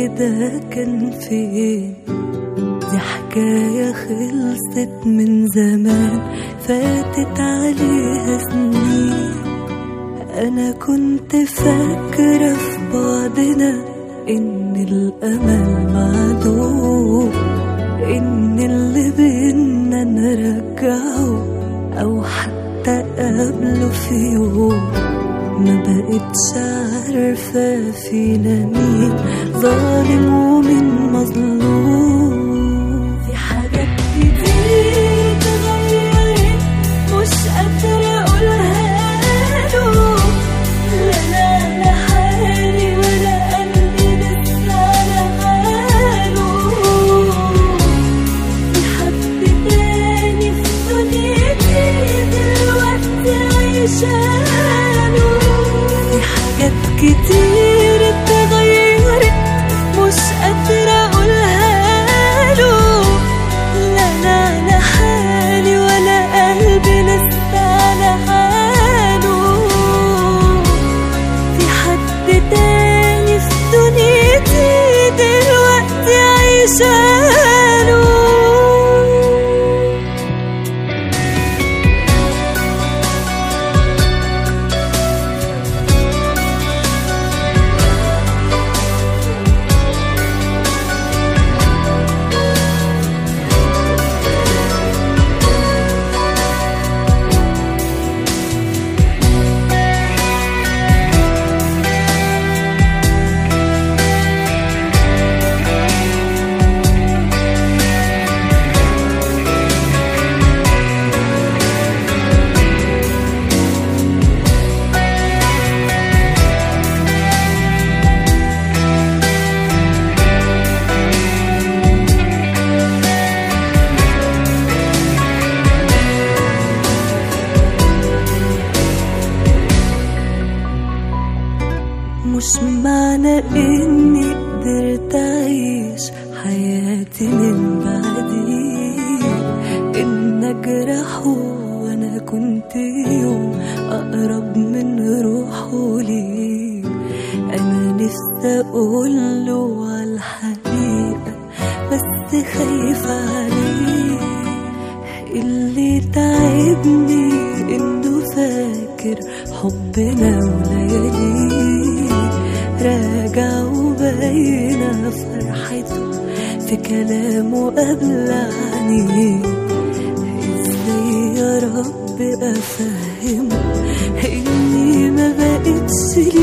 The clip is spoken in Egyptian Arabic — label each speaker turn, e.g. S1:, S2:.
S1: ده كان فين دي حكاية خلصت من زمان فاتت عليها سنين أنا كنت فاكرة في بعدنا إن الأمل معدوم إن اللي بينا نرجعه أو حتى قبله في يوم ما بقتش عارفة فينا مين ظالم ومين مظلوم في حاجات كتير اتغيرت مش قادرة أقولها له لا لا لا حالي ولا قلبي لسه على حاله في حد تاني في دنيتي دلوقتي عايشاله في حاجات كتير اتغيرت مش قادرة أقولها له لا لا لا حالي ولا قلبي لسه على حاله في حد تاني في دنيتي دلوقتي عايشاله مش معنى اني قدرت اعيش حياتي من بعديه ان اجرحه وانا كنت يوم اقرب من روحه ليه انا نفسي اقوله على الحقيقة بس خايفة عليه اللي تعبني انه فاكر حبنا ولياليه راجع وباينة فرحته في كلامه قبل عينيه ازاي يا رب افهمه اني ما بقتش